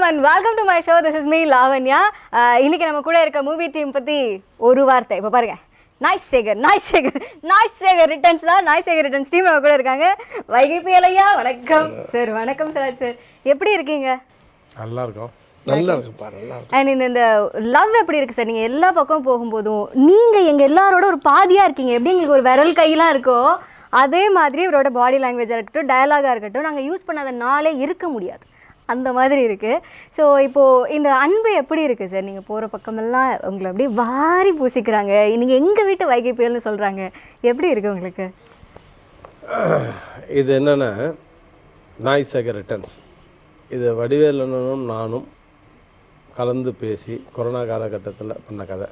And welcome to my show this is me Lavanya ah, இன்னைக்கு நம்ம கூட இருக்க மூவி டீம் பத்தி ஒரு வார்த்தை இப்போ பாருங்க நாய்ஸ் சேகர் நாய்ஸ் சேகர் நாய்ஸ் சேகர் ரிட்டர்ன்ஸ் தான் நாய்ஸ் சேகர் ரிட்டர்ன்ஸ் டீம் நம்ம கூட இருக்காங்க வைகை புயலையா வணக்கம் சார் வணக்கம் சிராஜ் சார் எப்படி இருக்கீங்க நல்லா இருக்கும் நல்லா இருக்குப்பா நல்லா இருக்கு அண்ட் இந்த இந்த லவ் எப்படி இருக்கு சார் நீங்கள் எல்லா பக்கம் போகும்போதும் நீங்கள் எங்கள் எல்லாரோட ஒரு பாதியாக இருக்கீங்க எப்படி எங்களுக்கு ஒரு விரல் கையெல்லாம் இருக்கோ அதே மாதிரி இவரோட பாடி லாங்குவேஜாக இருக்கட்டும் டயலாகாக இருக்கட்டும் நாங்கள் யூஸ் பண்ணாத நாளே இருக்க முடியாது அந்த மாதிரி இருக்குது ஸோ இப்போது இந்த அன்பு எப்படி இருக்குது சார் நீங்கள் போகிற பக்கமெல்லாம் உங்களை அப்படியே வாரி பூசிக்கிறாங்க நீங்கள் எங்கள் வீட்டு வைகை புயல்னு சொல்கிறாங்க எப்படி இருக்குது உங்களுக்கு இது என்னென்னா நாய் சேகர் ரிட்டர்ன்ஸ் இது வடிவேலனும் நானும் கலந்து பேசி கொரோனா காலகட்டத்தில் பண்ண கதை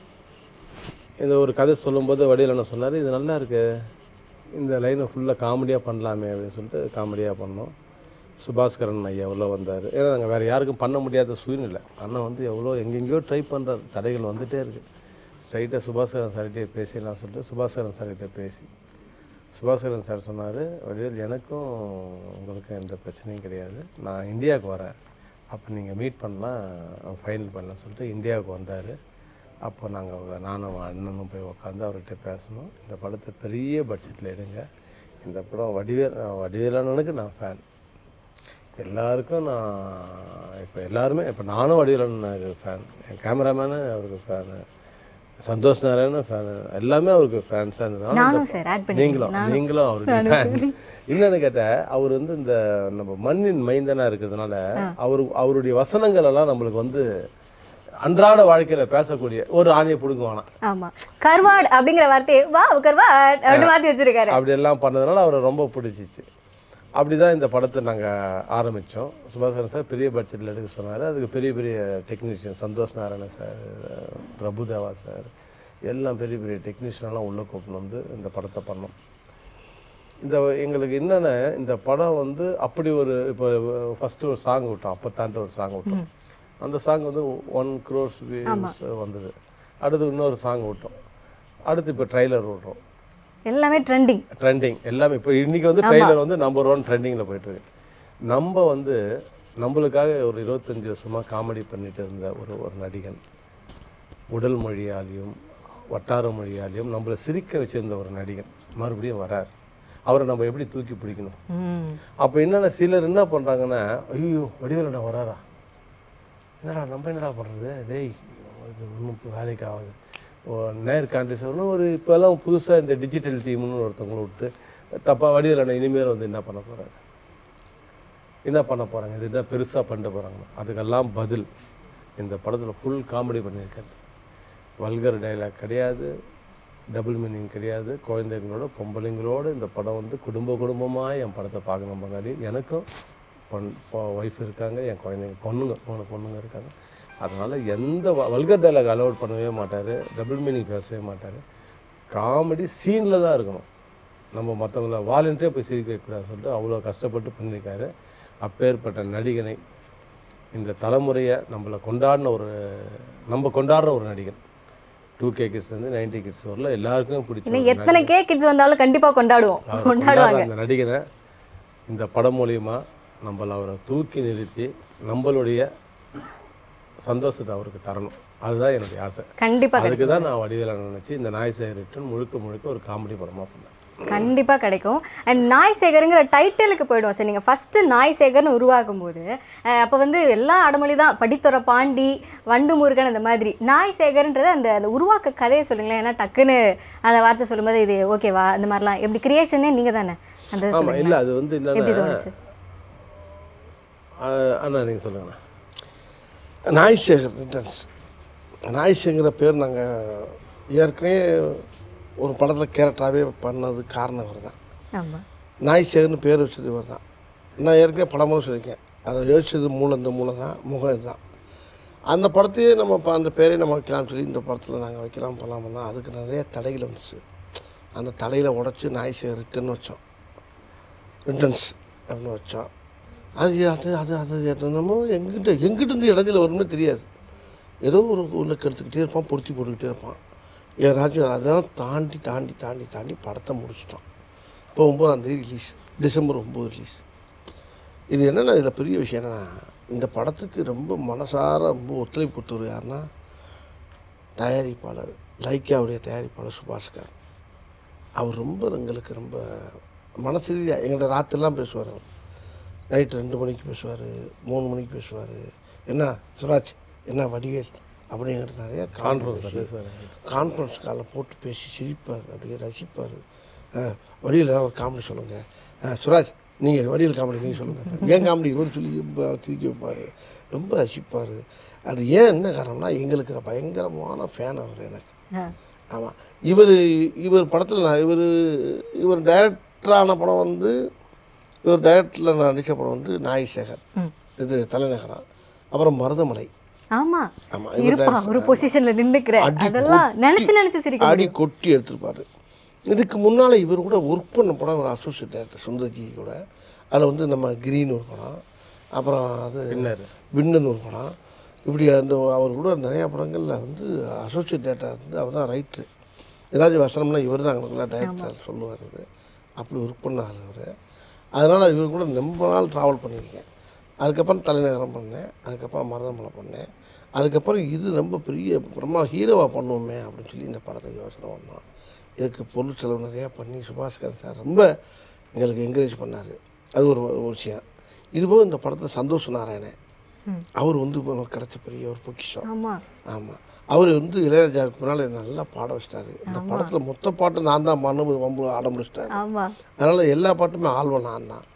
இந்த ஒரு கதை சொல்லும்போது வடிவேலன் சொன்னார் இது நல்லா இருக்கு இந்த லைனை ஃபுல்லாக காமெடியாக பண்ணலாமே அப்படின்னு சொல்லிட்டு காமெடியாக பண்ணோம் சுபாஸ்கரன் ஐயா எவ்வளோ வந்தார் ஏன்னா நாங்கள் வேறு யாருக்கும் பண்ண முடியாத சூழ்நிலை அண்ணன் வந்து எவ்வளோ எங்கெங்கேயோ ட்ரை பண்ணுறாரு தடைகள் வந்துகிட்டே இருக்குது ஸ்ட்ரைட்டாக சுபாஸ்கரன் சார்கிட்டே பேசிடலாம் சொல்லிட்டு சுபாஸ்கரன் சார்கிட்ட பேசி சுபாஸ்கரன் சார் சொன்னார் வடிவேல் எனக்கும் உங்களுக்கும் எந்த பிரச்சனையும் கிடையாது நான் இந்தியாவுக்கு வரேன் அப்போ நீங்கள் மீட் பண்ணலாம் ஃபைனல் பண்ணலாம் சொல்லிட்டு இந்தியாவுக்கு வந்தார் அப்போ நாங்கள் நானும் அண்ணனும் போய் உட்காந்து அவர்கிட்ட பேசணும் இந்த படத்தை பெரிய பட்ஜெட்டில் எடுங்க இந்த படம் வடிவேல் வடிவேலனுக்கு நான் ஃபேன் எல்லாருக்கும் நான் இப்போ எல்லாருமே இப்போ நானும் வடிவேலனுக்கு ஃபேன் என் கேமராமேனு அவருக்கு ஃபேனு சந்தோஷ் நாராயணன் ஃபேனு எல்லாமே அவருக்கு ஃபேன்ஸாக இருந்ததுனால நானும் இந்த- சார் ஆட் பண்ணி நீங்களும் நீங்களும் அவருக்கு ஃபேன் என்னன்னு கேட்டால் அவர் வந்து இந்த நம்ம மண்ணின் மைந்தனா இருக்கிறதுனால அவர் அவருடைய வசனங்கள் எல்லாம் நம்மளுக்கு வந்து அன்றாட வாழ்க்கையில பேசக்கூடிய ஒரு ஆணையை பிடுங்குவானா ஆமாம் கர்வாட் அப்படிங்கிற வார்த்தையை வா கர்வாட் அப்படின்னு மாற்றி வச்சிருக்காரு அப்படி எல்லாம் பண்ணதுனால அவரை ரொம்ப பிடிச்சிச்சு அப்படிதான் இந்த படத்தை நாங்கள் ஆரம்பித்தோம் சுபாசன் சார் பெரிய பட்ஜெட்டில் எடுக்க சொன்னார் அதுக்கு பெரிய பெரிய technician Santhosh Narayana sir Prabhudeva sir எல்லாம் பெரிய பெரிய டெக்னீஷியனெல்லாம் உள்ளே கூப்பிட்டு வந்து இந்த படத்தை பண்ணோம் இந்த எங்களுக்கு என்னென்ன இந்த படம் வந்து அப்படி ஒரு இப்போ ஃபஸ்ட்டு ஒரு சாங் விட்டோம் அப்போ தாண்டி ஒரு சாங் விட்டோம் அந்த சாங் வந்து ஒன் க்ரோர்ஸ் வியூஸ் வந்தது அடுத்து இன்னொரு சாங் விட்டோம் அடுத்து இப்போ ட்ரைலர் விட்றோம் எல்லாமே ட்ரெண்டிங் ட்ரெண்டிங் எல்லாமே இப்போ இன்னைக்கு வந்து ட்ரெய்லர் வந்து நம்பர் ஒன் ட்ரெண்டிங்கில் போயிட்டு இருக்கு நம்ம வந்து நம்மளுக்காக ஒரு இருபத்தஞ்சி வருஷமா காமெடி பண்ணிட்டு இருந்த ஒரு ஒரு நடிகன் உடல் மொழியாலையும் வட்டார மொழியாலையும் நம்மளை சிரிக்க வச்சிருந்த ஒரு நடிகன் மறுபடியும் வரார் அவரை நம்ம எப்படி தூக்கி பிடிக்கணும் அப்போ என்னென்ன சிலர் என்ன பண்ணுறாங்கன்னா ஐயோ வடிவேலடா வராரா என்னடா நம்ம என்னடா பண்ணுறது டேய் இது ஒன்றும் வேலைக்கு ஆகாது ஓ, நேர்காண்டி சொல்லணும் ஒரு இப்போல்லாம் புதுசாக இந்த டிஜிட்டல் டீம்னு ஒருத்தவங்களை விட்டு தப்பாக வடிவேலண்ணா இனிமேல் வந்து என்ன பண்ண போகிறாரு என்ன பண்ண போகிறாங்க இது என்ன பெருசாக பண்ணிட்டு போகிறாங்க அதுக்கெல்லாம் பதில் இந்த படத்தில் ஃபுல் காமெடி பண்ணியிருக்காரு வல்கர் டைலாக் கிடையாது டபுள் மீனிங் கிடையாது குழந்தைங்களோட பொம்பளைங்களோட இந்த படம் வந்து குடும்ப குடும்பமாக என் படத்தை பார்க்கணும் பங்காளி எனக்கும் பொன் ஒய்ஃப் இருக்காங்க என் குழந்தைங்க பொண்ணுங்க மூணு பொண்ணுங்க இருக்காங்க அதனால் எந்த வல்கர் டைலாக் அலோட் பண்ணவே மாட்டார் டபுள் மீனிங் பேசவே மாட்டார் காமெடி சீனில் தான் இருக்கணும் நம்ம மற்றவங்கள வாலண்டியாக போய் சிரிக்க வைக்கக்கூடாதுன்னு சொல்லிட்டு அவ்வளோ கஷ்டப்பட்டு பண்ணியிருக்காரு அப்பேற்பட்ட நடிகனை இந்த தலைமுறையை நம்மளை கொண்டாடின ஒரு நம்ம கொண்டாடுற ஒரு நடிகன் டூ கே கிட்ஸ்லேருந்து நைன்டி கிட்ஸ் வரல எல்லாருக்கும் பிடிச்ச இன்னும் ஒரு எத்தனை கே கிட்ஸ் வந்தாலும் கண்டிப்பா கொண்டாடுவோம் அவர் கொண்டாடுவாங்க கொண்டாடுற அந்த நடிகனை இந்த படம் மூலியமா நம்மள அவரை தூக்கி நிறுத்தி நம்மளுடைய சந்தோஷத்தை அவருக்கு தரணும் அதுதான் என்னுடைய ஆசை கண்டிப்பா அதுக்கு தான் நான் வடிவேல நினச்சி இந்த நாய் ரிட்டன் முழுக்க முழுக்க ஒரு காமெடி படமாக பண்ணேன் கண்டிப்பா கிடைக்கும் அண்ட் நாய் சேகருங்கிற டைட்டிலுக்கு போயிடுவோம் சார் நீங்க ஃபர்ஸ்ட் நாய் சேகர்னு உருவாக்கும் போது அஹ், அப்ப வந்து எல்லா அடமொழி தான் படித்துறை பாண்டி வண்டு முருகன் அந்த மாதிரி நாய் சேகர்ன்றது அந்த அந்த உருவாக்க கதையை சொல்லுங்களேன் ஏன்னா டக்குன்னு அந்த வார்த்தை சொல்லும்போது இது ஓகேவா அந்த மாதிரிலாம் எப்படி கிரியேஷனே நீங்க தானே அந்த ஆமாம் சொல்லுங்க இல்லை அது வந்து எப்படி என்னன்னா தோணுச்சு ஆஹ் அண்ணா நீங்கள் சொல்லுங்கண்ணா நாய்சேகர் ரிட்டர்ன்ஸ் நாய்சேங்கிற பேர் நாங்கள் ஏற்கனவே ஒரு படத்தில் கேரக்டராகவே பண்ணது காரணம் இவர் தான் ஆமா நாய்சேகர்னு பேர் வச்சது இவர் தான் நான் ஏற்கனவே படமும் சொல்லியிருக்கேன் அதை யோசிச்சது மூலம் இந்த மூலம் தான் முகம் இதுதான் அந்த படத்தையே நம்ம இப்போ அந்த பேரே நம்ம வைக்கலாம்னு சொல்லி இந்த படத்தில் நாங்கள் வைக்கலாம் போகலாம்னு தான் அதுக்கு நிறைய தடைகள் வந்துச்சு அந்த தடையில் உடச்சி நாய்சேகர் ரிட்டர்ன் வச்சோம் ரிட்டர்ன்ஸ் அப்படின்னு வச்சோம் அது அது அது அது என்னமோ எங்கிட்ட எங்கிட்ட இருந்து இடத்துல வரும்னு தெரியாது ஏதோ ஒரு ஒன்று கெடுத்துக்கிட்டே இருப்பான் பொருத்தி போட்டுக்கிட்டே இருப்பான் யாராச்சும் அதெல்லாம் தாண்டி தாண்டி தாண்டி தாண்டி படத்தை முடிச்சிட்டோம் இப்போ ஒம்பதாந்தேதி ரிலீஸ் டிசம்பர் ஒம்பது ரிலீஸ் இது என்னென்னா இதில் பெரிய விஷயம் என்னென்னா இந்த படத்துக்கு ரொம்ப மனசார ரொம்ப ஒத்துழைப்பு கொடுத்தவர் யாருன்னா தயாரிப்பாளர் லைக்காவுடைய தயாரிப்பாளர் சுபாஷ்கர் அவர் ரொம்ப எங்களுக்கு ரொம்ப மனசு ரீதியாக எங்கள்கிட்ட ராத்திரிலாம் பேசுவார் அவர் நைட் ரெண்டு மணிக்கு பேசுவார் மூணு மணிக்கு பேசுவார் என்ன சுராஜ் என்ன வடிவேல் அப்படி எங்கிட்ட நிறைய கான்ஃபரன்ஸில் கான்ஃபரன்ஸ் பேசுவார் கான்ஃபரன்ஸ் காலில் போட்டு பேசி சிரிப்பார் அப்படியே ரசிப்பார் வடிவில் ஒரு காமெடி சொல்லுங்கள் சுராஜ் நீங்கள் வடிவில் காமெடி நீங்கள் சொல்லுங்கள் ஏன் காமெடி ஒரு சொல்லி ரொம்ப சிரிக்க வைப்பார் ரொம்ப ரசிப்பார் அது ஏன் என்ன காரணம்னா எங்களுக்கு பயங்கரமான ஃபேன் அவர் எனக்கு ஆ. ஆமாம் இவர் இவர் படத்தில் நான் இவர் இவர் டைரக்டரான படம் வந்து இவர் டைரக்டரில் நான் நடித்த படம் வந்து நாய் சேகர் இது தலைநகரம் அப்புறம் மருதமலை ஆமா ஆமா, இருப்பா ஒரு பொசிஷன்ல நின்னுக்கிற அடி அதெல்லாம் நினைச்சு நினைச்சு சிரிக்க அடி கொட்டி எடுத்திருப்பாரு இதுக்கு முன்னால் இவர் கூட ஒர்க் பண்ண படம் ஒரு அசோசியேட் டேரக்டர் சுந்தர்ஜி கூட அதில் வந்து நம்ம கிரீன் ஒரு படம் அப்புறம் அது பின்னர் விண்ணுன்னு ஒரு படம் இப்படி அந்த அவர் கூட நிறையா படங்களில் வந்து அசோசியேட் டேரக்டர் இருந்து அவர் தான் ரைட்ரு ஏதாச்சும் வசனம்லாம் இவர் தான் அங்களுக்குலாம் டைரக்டர் சொல்லுவார் இவர் அப்படி ஒர்க் பண்ணார் இவர் அதனால் இவர் கூட ரொம்ப நாள் ட்ராவல் பண்ணியிருக்கேன் அதுக்கப்புறம் தலைநகரம் பண்ணேன் அதுக்கப்புறம் மருதமலை பண்ணேன் அதுக்கப்புறம் இது ரொம்ப பெரிய அப்புறமா ஹீரோவாக பண்ணுவோமே அப்படின்னு சொல்லி இந்த படத்தை யோசனை பண்ணோம் இதுக்கு பொருள் செலவு நிறையா பண்ணி சுபாஷ்கர் சார் ரொம்ப எங்களுக்கு என்கரேஜ் பண்ணார் அது ஒரு ஒரு விஷயம் இதுபோக இந்த படத்தில் சந்தோஷ் நாராயணன் அவர் வந்து இப்போ எனக்கு கிடைச்ச பெரிய ஒரு பொக்கிஷம் ஆமா ஆமாம் அவர் வந்து இளையராஜாவுக்கு முன்னால் என்னை நல்லா பாட வச்சிட்டாரு இந்த படத்தில் மொத்த பாட்டு நான் தான் பண்ண வம்பு ஆட முடிச்சிட்டாரு ஆமா அதனால் எல்லா பாட்டுமே ஆல்வம் நான் தான்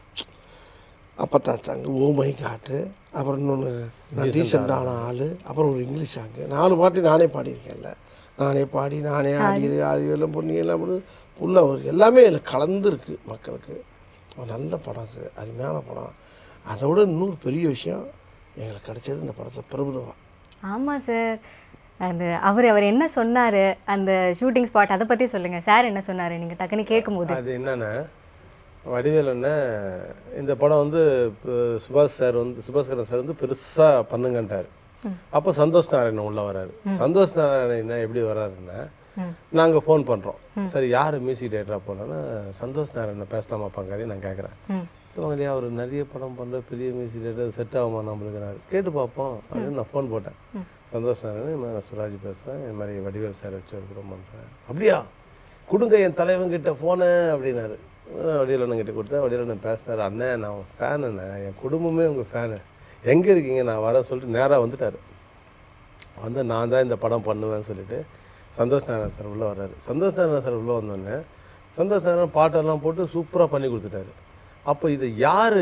அப்பத்தா சாங்கு ஓ மை காட்டு அப்புறம் இன்னொன்று நான் ரீசெண்டான ஆள் அப்புறம் ஒரு இங்கிலீஷ் சாங்கு நாலு பாட்டு நானே பாடியிருக்கேன்ல நானே பாடி நானே ஆடி ஆடி எல்லாம் பொண்ணு எல்லாம் பண்ணி ஃபுல்லாக ஒரு எல்லாமே இதில் கலந்துருக்கு மக்களுக்கு ஒரு நல்ல படம் அது அருமையான படம் அதை விட இன்னொரு பெரிய விஷயம் எங்களுக்கு கிடைச்சது இந்த படத்தில் பிரபுதவா ஆமா சார் அந்த அவர் அவர் என்ன சொன்னாரு அந்த ஷூட்டிங் ஸ்பாட் அதை பத்தி சொல்லுங்க சார் என்ன சொன்னாரு நீங்க டக்குன்னு கேட்கும்போது அது என்னன்னா வடிவேல் அண்ணன் இந்த படம் வந்து இப்போ சுபாஷ் சார் வந்து சுபாஷ்கரன் சார் வந்து பெருசாக பண்ணுங்கன்ட்டார் அப்போ சந்தோஷ் நாராயணன் உள்ள வராரு சந்தோஷ் நாராயணன் எப்படி வராருன்னா நாங்கள் ஃபோன் பண்ணுறோம் சரி யார் மியூசிக் டேரக்டராக போனோன்னா சந்தோஷ் நாராயணன் பேசலாமா பங்காளி நான் கேட்குறேன் ம். இல்லையா அவர் நிறைய படம் பண்ணுற பெரிய மியூசிக் டேரக்டர் செட் ஆகுமா நம்மளுக்கு நான் கேட்டு பார்ப்போம் அப்படின்னு நான் ஃபோன் போட்டேன் சந்தோஷ் நாராயணன் நான் சுராஜ் பேசுகிறேன் இந்த மாதிரி வடிவேல் சார் வச்சு ஒரு படம் பண்ணுறேன் அப்படியா கொடுங்க என் தலைவன்கிட்ட ஃபோனு அப்படின்னாரு வடிவேலண்ணன் கிட்ட கொடுத்தா வடிவேலண்ணன் பேசினார் அண்ணன் நான் ஃபேன் அண்ணன் என் குடும்பமே உங்கள் ஃபேனு எங்கே இருக்கீங்க நான் வர சொல்லிட்டு நேராக வந்துட்டார் வந்து நான் தான் இந்த படம் பண்ணுவேன்னு சொல்லிட்டு சந்தோஷ் நாராயணன் சார் உள்ளே வர்றாரு சந்தோஷ் நாராயணன் சார் உள்ளே வந்தோடனே சந்தோஷ் நாராயணன் பாட்டெல்லாம் போட்டு சூப்பராக பண்ணி கொடுத்துட்டாரு அப்போ இது யார்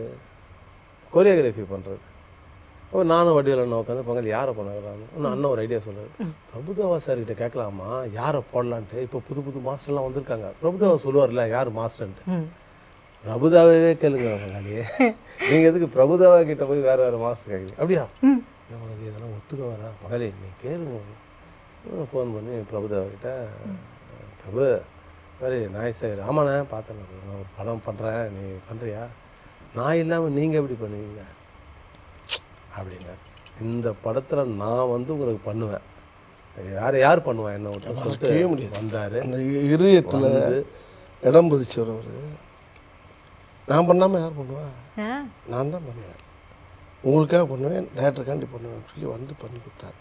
கொரியோகிராஃபி பண்ணுறது அப்போ நானும் வடிவேல் அண்ணன் உட்காந்து பக்கத்தில் யாரை பண்ணாங்க இன்னும் அண்ணன் ஒரு ஐடியா சொல்றாரு பிரபுதேவா சார் கிட்ட கேட்கலாமா யாரை போடலான்ட்டு இப்போ புது புது மாஸ்டர்லாம் வந்திருக்காங்க பிரபுதேவா சொல்லுவார்ல யார் மாஸ்டர்ன்ட்டு ம். பிரபுதாவே கேளுங்க பங்காளியே நீங்கள் எதுக்கு பிரபுதாவா கிட்ட போய் வேற வேற மாஸ்டர் கேட்குறீங்க அப்படியா எனக்கு இதெல்லாம் ஒத்துக்க வரா பகலே நீ கேளுங்க ஃபோன் பண்ணி பிரபுதாவா கிட்ட பிரபு மாதிரி நாய் சார் ஆமாண்ணே பார்த்தேன் நான் ஒரு படம் பண்ணுறேன் நீ பண்ணுறியா நான் இல்லாமல் நீங்கள் எப்படி பண்ணுவீங்க அப்படிங்க இந்த படத்தில் நான் வந்து உங்களுக்கு பண்ணுவேன் யார் யார் பண்ணுவா என்ன விட்டு மறக்கவே சொல்லிட்டு முடியாது. வந்தார் அந்த இதயத்தில் வந்து இடம் பதிச்சவர் அவர் நான் பண்ணாமல் யார் பண்ணுவா ஆ, நான் தான் பண்ணுவேன் உங்களுக்காக பண்ணுவேன் டேரக்டருக்காண்டி பண்ணுவேன் சொல்லி வந்து பண்ணி கொடுத்தாரு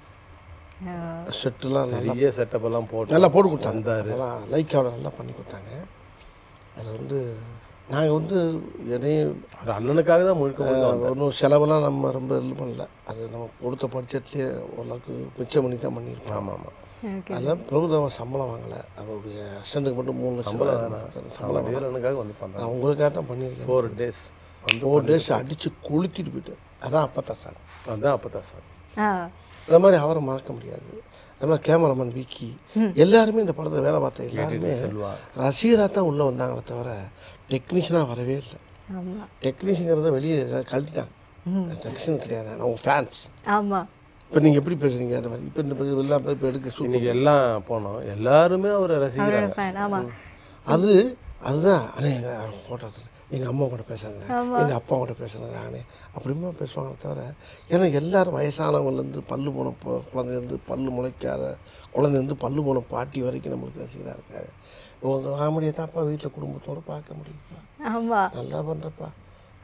ஆ, செட்டுலாம் நல்லா பெரிய செட்டப் எல்லாம் போட்டு நல்லா போட்டு கொடுத்தாங்க வந்தாரு. அதெல்லாம் லைக்காவோட நல்லா பண்ணி கொடுத்தாங்க அதில் வந்து நாங்கள் வந்து எதையும் ஒரு அண்ணனுக்காக தான் முழுக்க முழுக்க வந்தேன். ஒன்றும் செலவெல்லாம் நம்ம ரொம்ப இது பண்ணல அது நம்ம கொடுத்த பட்ஜெட்லேயே ஓரளவுக்கு மிச்சம் பண்ணி தான் பண்ணியிருக்கோம் ஆமாம் ஆமாம் okay. அதில் பிரபுதாவா சம்பளம் வாங்கலை அவருடைய அசிஸ்டண்ட்டுக்கு மட்டும் மூணு லட்சம் சம்பளம் ரூபாய் வேணாம் சம்பளம் சம்பளம் வீரனுக்காக வந்து பண்ணுறேன் நான் உங்களுக்காக தான் பண்ணியிருக்கேன் ஃபோர் டேஸ் வந்து ஃபோர் டேஸ் அடித்து குளிக்கிட்டு போயிட்டு அதான் அப்பத்தா சார் அதான் அப்போ தான் சார் ஆ, அந்த மாதிரி அவரை மறக்க முடியாது அந்த மாதிரி கேமராமேன் விக்கி எல்லாருமே இந்த படத்தில் வேலை பார்த்த எல்லாருமே செல்வா ரசிகராக தான் உள்ளே வந்தாங்களே தவிர டெக்னீஷியனாக வரவே இல்லை ஆமா டெக்னீஷியங்கிறத வெளியே கழட்டிட்டாங்க டெக்னீஷியன் கிடையாது நான் ஃபேன்ஸ் ஆமா இப்போ நீங்கள் எப்படி பேசுறீங்க அந்த மாதிரி இப்போ இந்த எல்லா பேர் இப்போ எடுக்க சூப்பர் இன்னைக்கு எல்லாம் போனோம் எல்லாருமே அவரை அவரோட ரசிக்கிறாங்க ஃபேன் ஆமா அது அதுதான் அண்ணே எங்கள் ஃபோட்டோ எங்கள் அம்மா கூட பேசுகிறேன் எங்கள் அப்பா கூட பேசுகிறேன் நானே அப்படிமா பேசுவாங்களே தவிர ஏன்னா எல்லாரும் வயசானவங்கலேருந்து பல்லு போன பொ- குழந்தைலேருந்து பல்லு முளைக்காத குழந்தைலேருந்து பல்லு போன பாட்டி வரைக்கும் நம்மளுக்கு ரசிகராக இருக்காங்க உங்கள் காமெடியை தான்ப்பா வீட்டில் குடும்பத்தோடு பார்க்க முடியுமா ஆமா நல்லா பண்ணுறப்பா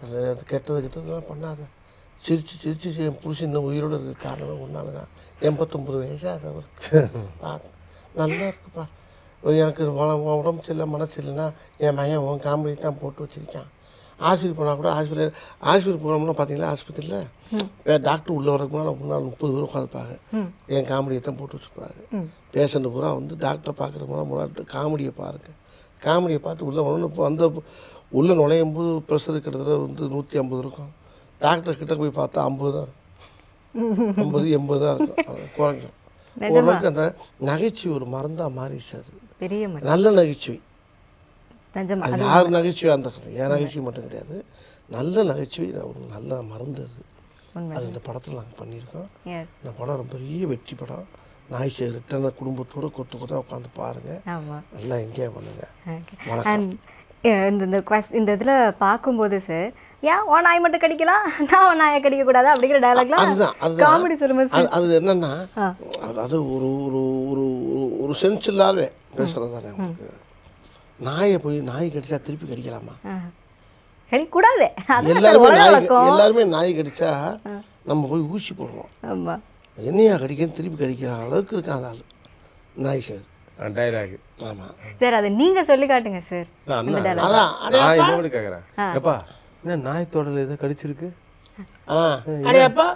அது அது கெட்டது கெட்டதெல்லாம் பண்ணாத சிரிச்சு சிரிச்சு என் புருஷன் இன்னும் உயிரோடு இருக்கிற காரணம் ஒன்றால தான் எண்பத்தொம்பது வயசாக அவருக்கு பார்த்து நல்லா இருக்குப்பா ஒரு எனக்கு உட- உன் உடம்பு சரியில்லை மனசு இல்லைன்னா என் மகன் உன் காமெடி தான் போட்டு வச்சிருக்கான் ஆஸ்பத்திரி போனால் கூட ஆஸ்பத்திரி ஆஸ்பத்திரி போனோம்னா பார்த்தீங்களா ஆஸ்பத்திரியில் டாக்டர் உள்ளே வரக்கு முன்னால் முன்னால் முப்பது பேர் உட்காந்துப்பாங்க என் காமெடியை தான் போட்டு வச்சுருப்பாங்க பேஷண்ட் பூரா வந்து டாக்டரை பார்க்குற முன்னாடி முன்னாடி காமெடியை பாருங்கள் காமெடியை பார்த்து உள்ளே வரணும் இப்போ வந்த உள்ளே நுழையும் போது ப்ரெஷர் கிட்டத்தட்ட வந்து நூற்றி ஐம்பது இருக்கும் டாக்டர் கிட்ட போய் பார்த்தா ஐம்பது தான் இருக்கும் ஐம்பது எண்பது தான் இருக்கும் அது குறைஞ்சிரும் ஓரளவுக்கு அந்த நகைச்சுவை ஒரு மருந்தாக மாறிடுச்சு அது பெரிய மரம் நல்ல நகைச்சுவை நிஜமா அது யார் நகைச்சுவையாக இருந்தால் என் நகைச்சுவை மட்டும் கிடையாது நல்ல நகைச்சுவை இது ஒரு நல்ல மருந்து அது உண்மை அது இந்த படத்தில் நாங்கள் பண்ணியிருக்கோம் Yes. இந்த படம் ரொம்ப பெரிய வெற்றி படம் நாய் ரிட்டர்ன குடும்பத்தோடு கொத்து கொத்தா உட்காந்து பாருங்கள் ஆமா நல்லா என்ஜாய் பண்ணுங்கள் ஓகே அண்ட் இந்த இந்த கொஸ்ட் இந்த இதில் பார்க்கும்போது சார் ஏன் உன் நாய் மட்டும் கடிக்கலாம் நான் உன் நாயை கடிக்க கூடாது அப்படிங்கிற டயலாக்லாம் அதுதான் அதுதான் காமெடி சொல்லும்போது அது அது என்னன்னா அது- அது ஒரு ஒரு ஒரு ஒரு- ஒரு சென்ஸ் இல்லாத பேசுகிறது தானே உங்களுக்கு நாயை போய் நாய் கடிச்சா திருப்பி கடிக்கலாமா கடிக்கூடாது அதான் சார் எல்லாருமே உலக நாய் வழக்கம் எல்லாருமே நாய் கடிச்சா நம்ம போய் ஊசி போடுவோம் ஆமா என்னையா கடிக்கன்னு திருப்பி கடிக்கிற அளவுக்கு இருக்கான் அந்த ஆள் நாய் சார் டைலாக் ஆமாம் சார் அதை நீங்க சொல்லி காட்டுங்க சார் அண்ணா அதான் அடே நான் இந்த மாதிரி கேட்குறேன் எப்பா என்ன நாய் தொடல் ஏதோ கடிச்சிருக்கு ஆ அடையாப்பா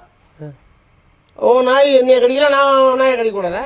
ஓ நாய் என்னைய கடிக்கல நான் நாயை கடிக்கூடாதா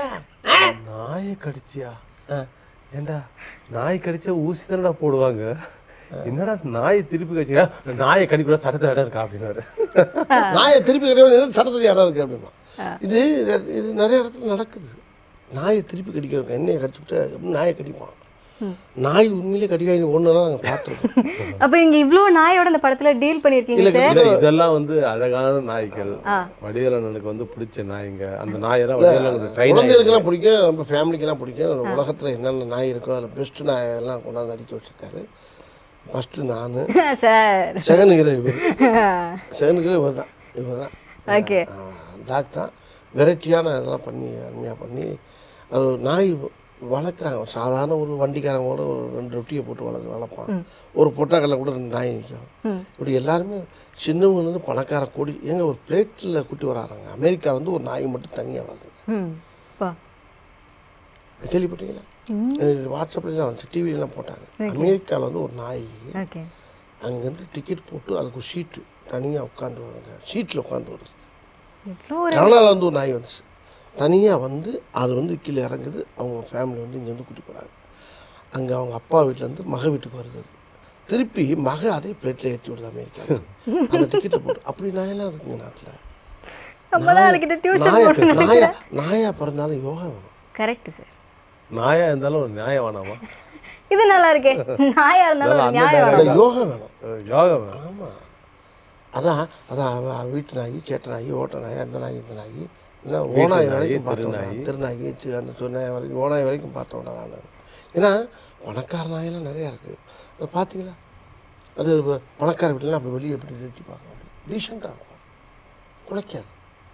நாயை கடிச்சியா ஏண்டா நாய் கடிச்சா ஊசி தானடா போடுவாங்க என்னடா நாயை திருப்பி கடிச்சியா நாயை கடிக்கூட சட்டத்தை இடம் இருக்கா அப்படின்னாரு நாயை திருப்பி கடிக்கிறது சட்டத்தில் இடம் இருக்குது அப்படின்னா இது இது நிறைய இடத்துல நடக்குது நாயை திருப்பி கடிக்கிறவங்க என்னையை கடிச்சுட்டு எப்படி நாயை கடிப்பான் நாய் உண்மையிலே கடிவாங்க ஒன்றுலாம் நாங்கள் பார்த்துருக்கோம் அப்ப இங்க இவ்ளோ நாயோட இந்த படத்துல டீல் பண்ணிருக்கீங்க சார் இல்ல, இதெல்லாம் வந்து அழகான நாய்கள் வடிவேலனுக்கு வந்து பிடிச்ச நாய்ங்க அந்த நாயெல்லாம் வடிவேலனுக்கு ட்ரைன் குழந்தைகளுக்கெல்லாம் பிடிக்கும் நம்ம ஃபேமிலிக்கெல்லாம் பிடிக்கும் உலகத்தில் என்னென்ன நாய் இருக்கோ அதில் பெஸ்ட்டு நாயெல்லாம் கொண்டாந்து அடிக்க வச்சுருக்காரு ஃபஸ்ட்டு நான் சார் செகண்டுங்கிற இவர் செகண்டுங்கிற இவர் தான் இவர் தான் ஓகே டாக் தான் வெரைட்டியான இதெல்லாம் பண்ணி அருமையாக பண்ணி அது ஒரு நாய் வளர்க்குறாங்க ஒரு சாதாரண ஒரு வண்டிக்காரங்க கூட ஒரு ரெண்டு ரொட்டியை போட்டு வளர்த்து வளர்ப்பான் ஒரு பொட்டாக்கல்ல கூட ரெண்டு நாய் நிற்கும் இப்படி எல்லாருமே சின்னவங்கலேருந்து பணக்கார கூடி எங்க ஒரு பிளேட்டில் கூட்டி வராங்க அமெரிக்கா வந்து ஒரு நாய் மட்டும் தனியாக வருது ம் பா கேள்விப்பட்டீங்களா வாட்ஸ்அப்லாம் வந்துச்சு டிவிலலாம் போட்டாங்க அமெரிக்காவில் வந்து ஒரு நாய் ஓகே அங்கேருந்து டிக்கெட் போட்டு அதுக்கு ஒரு சீட்டு தனியாக உட்காந்து வருங்க சீட்டில் உட்காந்து வருது இவ்வளோ ஒரு கனடாவில் வந்து ஒரு நாய் வந்துச்சு தனியாக வந்து அது வந்து கீழே இறங்குது அவங்க ஃபேமிலி வந்து இங்கேருந்து கூட்டி போகிறாங்க அங்கே அவங்க அப்பா வீட்டிலேருந்து மக வீட்டுக்கு வருது அது. திருப்பி மக அதே பிளேட்டில் ஏற்றி விடுது அமெரிக்கா அந்த டிக்கெட்டில் போட்டு அப்படி நாயெல்லாம் இருக்குங்க நாட்டில் நம்மளாம் அதுக்கிட்ட டியூஷன் நாயா போட்டு நாயா நாயா பிறந்தாலும் யோகா வேணும் கரெக்ட் சார் நாயா இருந்தாலும் ஒரு நியாயம் வேணாமா இது நல்லா இருக்கே நாயா இருந்தாலும் ஒரு நியாயம் அந்த வேணும். யோகா வேணும் அஹ் யோகா வேணும் ஆமாம் அதான் அதான் அவ- அவ வீட்டு நாய் சேட்ட நாய் ஓட்ட நாய் அந்த நாய் இந்த நாய் இல்லை ஓனாய் நாய், வரைக்கும் பார்த்தோம் தெருநாய். திருநாய் சி- அந்த திருநாய் வரைக்கும் ஓனாய் வரைக்கும் பார்த்தோம் நான் ஏன்னா பணக்கார நாயெல்லாம் நிறையா இருக்குது அதை பார்த்தீங்களா அது வ- பணக்கார வீட்டிலாம் அப்படி வெளியே எப்படி வெட்டி பார்க்கணும் அப்படி டீசெண்டாக இருக்கும் குலைக்காது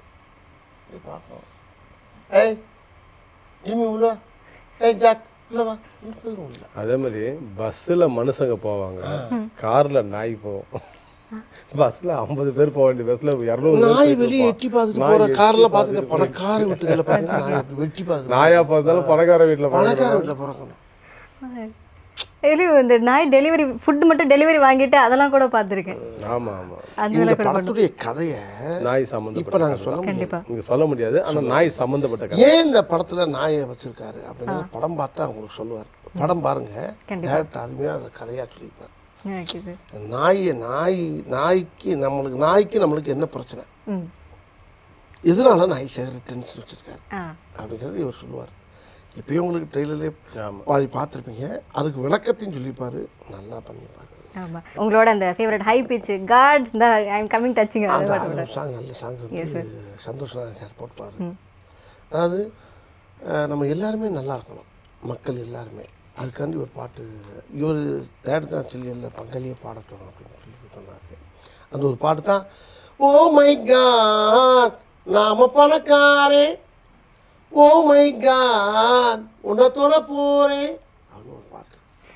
அப்படி பார்க்கணும் ஏய் ஜிம்மி உள்ள ஏய் ஜாக் இல்லை வா இல்லை அதே மாதிரி பஸ்ஸில் மனுஷங்க போவாங்க கார்ல நாய் போகும் பஸ்ல ஐம்பது பேர் போக வேண்டிய பஸ்ல இரநூறு நாய் வெளியே எட்டி பார்த்துட்டு நாய் போற எட்டி கார்ல பார்த்துட்டு பார்த்துட்டு பணக்கார வீட்டுகளை பார்த்து நாய் அப்படி வெட்டி பார்த்து நாயா பார்த்தாலும் பணக்கார வீட்டில் பணக்கார வீட்டில் பிறக்கணும் இதுலயும் இந்த நாய் டெலிவரி ஃபுட் மட்டும் டெலிவரி வாங்கிட்டு அதெல்லாம் கூட பார்த்துருக்கேன் ஆமா ஆமா அந்த இந்த வேலை கூட பண்ணும் படத்துடைய கதையை நாய் இப்போ சம்மந்தப்பட்ட நாங்கள் சொல்ல முடியாது கண்டிப்பா நீங்க சொல்ல முடியாது ஆனா நாய் சம்மந்தப்பட்ட கதை ஏன் இந்த படத்துல நாயை வச்சிருக்காரு அப்படின்னு படம் பார்த்தா உங்களுக்கு சொல்லுவார் படம் பாருங்க கண்டிப்பா. டேரக்டர் அருமையாக அந்த கதையாக சொல்லியிருப்பார் ஓகே சார் நாயை நாய் நாய்க்கு நம்மளுக்கு நாய்க்கு நம்மளுக்கு என்ன பிரச்சனை ம் எதனால நாய் சேகரிட்டன்ஸ் வச்சிருக்காரு ஆ அப்படிங்கிறது இவர் சொல்லுவார் இப்போயும் உங்களுக்கு ட்ரெயிலர்லேயே ஆமா பாதி பார்த்துருப்பீங்க அதுக்கு விளக்கத்தையும் சொல்லியிருப்பாரு நல்லா பண்ணியிருப்பாரு ஆமா உங்களோட அந்த ஃபேவரட் ஹை பிச் காட் இந்த ஐ எம் கமிங் டச்சிங் அந்த அந்த சாங் நல்ல சாங் வந்து சந்தோஷம் சார் போட்டுப்பாரு அதாவது அஹ், நம்ம எல்லாருமே நல்லா இருக்கணும் மக்கள் எல்லாருமே அதுக்காண்டி ஒரு பாட்டு இவர் டேரக்டர் தான் சொல்லி இல்லை பங்காளியே பாடட்டும் அப்படின்னு சொல்லி சொன்னார் அந்த ஒரு பாட்டு தான் ஓ மை காட் நாம பணக்காரே ஓ மை காட் உன்னை தொட போறேன் அப்படின்னு ஒரு பாட்டு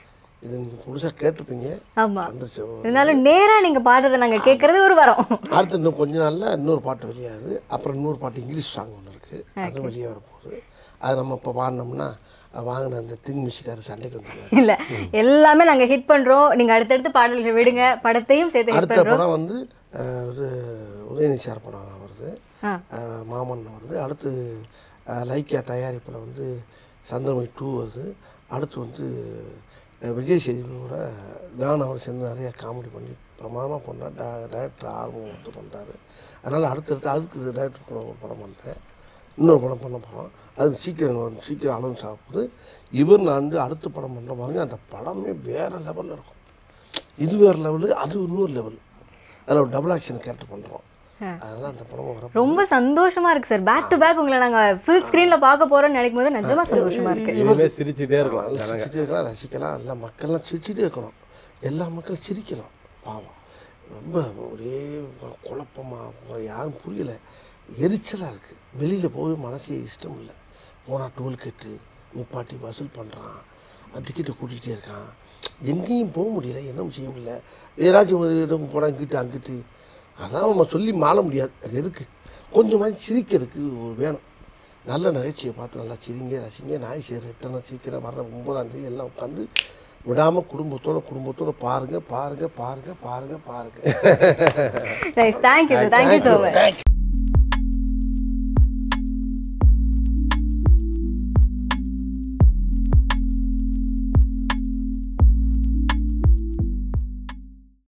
இது நீங்கள் முழுசாக கேட்டிருப்பீங்க ஆமா அந்த show. இருந்தாலும் நேரா நீங்க பாடுறதை நாங்க கேட்கறது ஒரு வரம் அடுத்து இன்னும் கொஞ்ச நாளில் இன்னொரு பாட்டு வெளியாகுது அப்புறம் இன்னொரு பாட்டு இங்கிலீஷ் சாங் ஒன்று இருக்குது அது வெளியே வரப்போகுது அது நம்ம இப்போ பாடினோம்னா வாங்கின அந்த திங் மியூசிக்கார் சண்டைக்கு வந்துருவாரு இல்ல எல்லாமே நாங்க ஹிட் பண்றோம் நீங்க அடுத்தடுத்து பாடல்கள் விடுங்க படத்தையும் சேர்த்து ஹிட் அடுத்த பண்றோம் படம் வந்து அஹ், இது உதயநிதி சார் படம் வருது ஆ. அஹ், மாமன் வருது அடுத்து அஹ், லைக்கா தயாரிப்பில் வந்து சந்திரமணி டூ வருது அடுத்து வந்து அஹ், விஜய் சேதுபதியோட நான் அவர் சேர்ந்து நிறைய காமெடி பண்ணி பிரமாதமாக பண்ணார் டேரக்டர் ஆர்வம் வந்து பண்ணுறாரு அதனால் அடுத்தடுத்து அதுக்கு டேரக்டர் கூட ஒரு படம் பண்ணுறேன் இன்னொரு படம் பண்ண போகிறோம் அது சீக்கிரம் வந்து சீக்கிரம் அலௌன்ஸ் ஆகுது இவர் நான் வந்து அடுத்த படம் பண்ணுற பாருங்க அந்த படமே வேறு லெவலில் இருக்கும் இது வேறு லெவலு அது இன்னொரு லெவல் அதில் ஒரு டபுள் ஆக்ஷன் கேரக்டர் பண்ணுறோம் அதனால் அந்த படம் வர ரொம்ப சந்தோஷமா இருக்கு சார் பேக் டு பேக் உங்களை நாங்க ஃபுல் ஸ்கிரீன்ல பார்க்க போறோம்னு நினைக்கும் போது நிஜமா சந்தோஷமா இருக்கு இனிமே சிரிச்சுட்டே இருக்கலாம் நல்லா ஜனங்க சிரிச்சுட்டே இருக்கலாம் ரசிக்கலாம் எல்லா மக்கள்லாம் சிரிச்சுட்டே இருக்கணும் எல்லா மக்களும் சிரிக்கலாம் பாவம் ரொம்ப ஒரே குழப்பமாக யாரும் புரியலை எரிச்சலாக இருக்குது வெளியில் போய் மனசே இஷ்டம் இல்லை போனால் டோல் கட்டு நிப்பாட்டி வசூல் பண்ணுறான் டிக்கெட்டை கூட்டிகிட்டே இருக்கான் எங்கேயும் போக முடியல என்ன செய்ய முடியல ஏதாச்சும் ஒரு இடம் போனால் இங்கிட்டு அங்கிட்டு அதான் நம்ம சொல்லி மாள முடியாது அது எதுக்கு கொஞ்சமாச்சு சிரிக்கிறதுக்கு ஒரு வேணும் நல்ல நகைச்சுவையை பார்த்து நல்லா சிரிங்க ரசிங்க நாய் சேர் எட்டனை சீக்கிரம் வர்ற ஒன்பதாம் தேதி எல்லாம் உட்காந்து விடாமல் குடும்பத்தோட குடும்பத்தோட பாருங்க பாருங்க பாருங்க பாருங்க பாருங்க nice thank you sir thank you so much